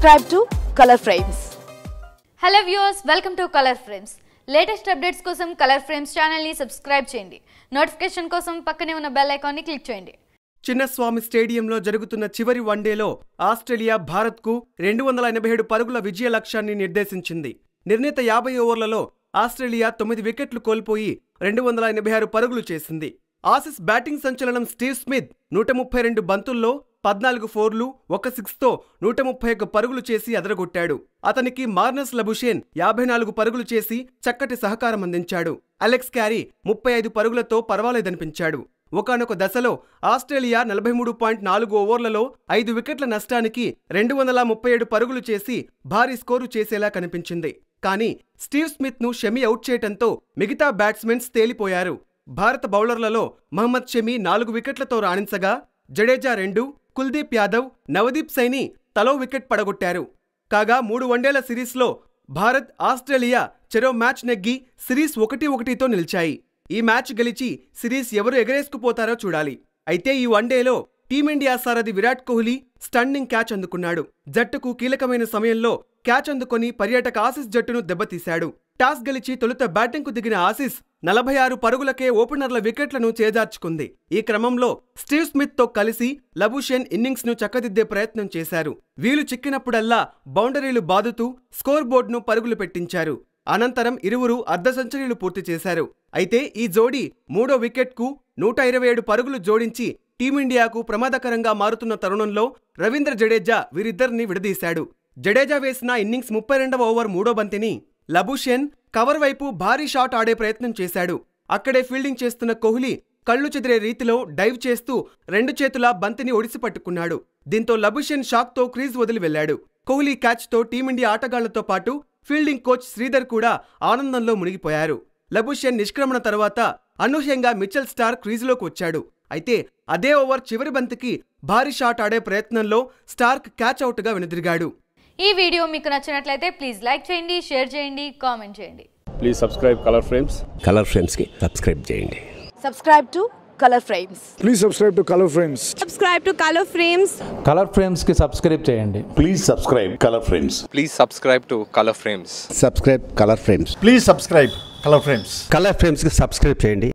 Subscribe to Color Frames. Hello viewers welcome to Color Frames latest updates కోసం Color Frames ఛానల్ని subscribe చేయండి notification కోసం పక్కనే ఉన్న బెల్ ఐకాన్ని క్లిక్ చేయండి చిన్నస్వామి స్టేడియంలో జరుగుతున్న చివరి వన్డేలో ఆస్ట్రేలియా భారత్కు రెండు వందల ఎనభై ఏడు పరుగుల విజయ లక్ష్యాన్ని నిర్దేశించింది నిర్ణీత యాభై ఓవర్లలో ఆస్ట్రేలియా తొమ్మిది వికెట్లు కోల్పోయి రెండు వందల ఎనభై ఆరు పరుగులు చేసింది ఆసిస్ బ్యాటింగ్ సంచలనం స్టీవ్ స్మిత్ నూట ముప్పై రెండు బంతుల్లో పద్నాలుగు ఫోర్లు ఒక సిక్స్తో నూట ముప్పై ఒక్క పరుగులు చేసి అదరగొట్టాడు అతనికి మార్నస్ లబుషేన్ యాభై నాలుగు పరుగులు చేసి చక్కటి సహకారం అందించాడు అలెక్స్ క్యారీ ముప్పై ఐదు పరుగులతో పర్వాలేదనిపించాడు ఒకనొక దశలో ఆస్ట్రేలియా నలభై మూడు పాయింట్ నాలుగు ఓవర్లలో ఐదు వికెట్ల నష్టానికి రెండు వందల ముప్పై ఏడు పరుగులు చేసి భారీ స్కోరు చేసేలా కనిపించింది కానీ స్టీవ్ స్మిత్ ను షమి అవుట్ చేయటంతో మిగతా బ్యాట్స్మెన్స్ తేలిపోయారు భారత బౌలర్లలో మహమ్మద్ షమి నాలుగు వికెట్లతో రాణించగా జడేజా రెండు కుల్దీప్ యాదవ్ నవదీప్ సైని తలో వికెట్ పడగొట్టారు కాగా మూడు వన్డేల సిరీస్లో భారత్ ఆస్ట్రేలియా చెరో మ్యాచ్ నెగ్గి సిరీస్ ఒకటి ఒకటితో నిలిచాయి ఈ మ్యాచ్ గెలిచి సిరీస్ ఎవరు ఎగరేసుకుపోతారో చూడాలి అయితే ఈ వన్డేలో టీమిండియా సారథి విరాట్ కోహ్లీ స్టన్నింగ్ క్యాచ్ అందుకున్నాడు జట్టుకు కీలకమైన సమయంలో క్యాచ్ అందుకొని పర్యాటక ఆసీస్ జట్టును దెబ్బతీశాడు టాస్ గెలిచి తొలుత బ్యాటింగ్కు దిగిన ఆసీస్ నలభై ఆరు పరుగులకే ఓపెనర్ల వికెట్లను చేజార్చుకుంది ఈ క్రమంలో స్టీవ్ స్మిత్ తో కలిసి లబుషేన్ ఇన్నింగ్స్ ను చక్కదిద్దే ప్రయత్నం చేశారు వీలు చిక్కినప్పుడల్లా బౌండరీలు బాదుతూ స్కోర్ బోర్డును పరుగులు పెట్టించారు అనంతరం ఇరువురు అర్ధ సెంచరీలు పూర్తి చేశారు అయితే ఈ జోడీ మూడో వికెట్కు నూట ఇరవై ఏడు పరుగులు జోడించి టీమిండియాకు ప్రమాదకరంగా మారుతున్న తరుణంలో రవీంద్ర జడేజా వీరిద్దరిని విడదీశాడు జడేజా వేసిన ఇన్నింగ్స్ ముప్పై రెండవ ఓవర్ మూడో బంతిని లబుషేన్ కవర్ వైపు భారీ షాట్ ఆడే ప్రయత్నం చేశాడు అక్కడే ఫీల్డింగ్ చేస్తున్న కోహ్లీ కళ్ళు చెదిరే రీతిలో డైవ్ చేస్తూ రెండు చేతుల బంతిని ఒడిసి పట్టుకున్నాడు దీంతో లబుషేన్ షాక్తో క్రీజ్ వదిలి వెళ్లాడు కోహ్లీ క్యాచ్తో టీమిండియా ఆటగాళ్లతో పాటు ఫీల్డింగ్ కోచ్ శ్రీధర్ కూడా ఆనందంలో మునిగిపోయారు లబుషేన్ నిష్క్రమణ తర్వాత అనూహ్యంగా మిచెల్ స్టార్ క్రీజులోకి వచ్చాడు అయితే అదే ఓవర్ చివరి బంతికి భారీ షాట్ ఆడే ప్రయత్నంలో స్టార్క్ క్యాచ్ అవుట్గా వెనుదిరిగాడు ఈ వీడియో మీకు నచ్చినట్లయితే ప్లీజ్ లైక్ చేయండి షేర్ చేయండి కామెంట్ చేయండి please subscribe Color Frames Color ఫ్రేమ్స్కి సబ్స్క్రైబ్ చేయండి Subscribe to Color Frames. Please subscribe to Color Frames. subscribe to color frames Color ఫ్రేమ్స్కి సబ్స్క్రైబ్ చేయండి Please subscribe Color Frames. Please subscribe to Color Frames. Subscribe Color Frames Please subscribe Color Frames. Color ఫ్రేమ్స్కి subscribe చేయండి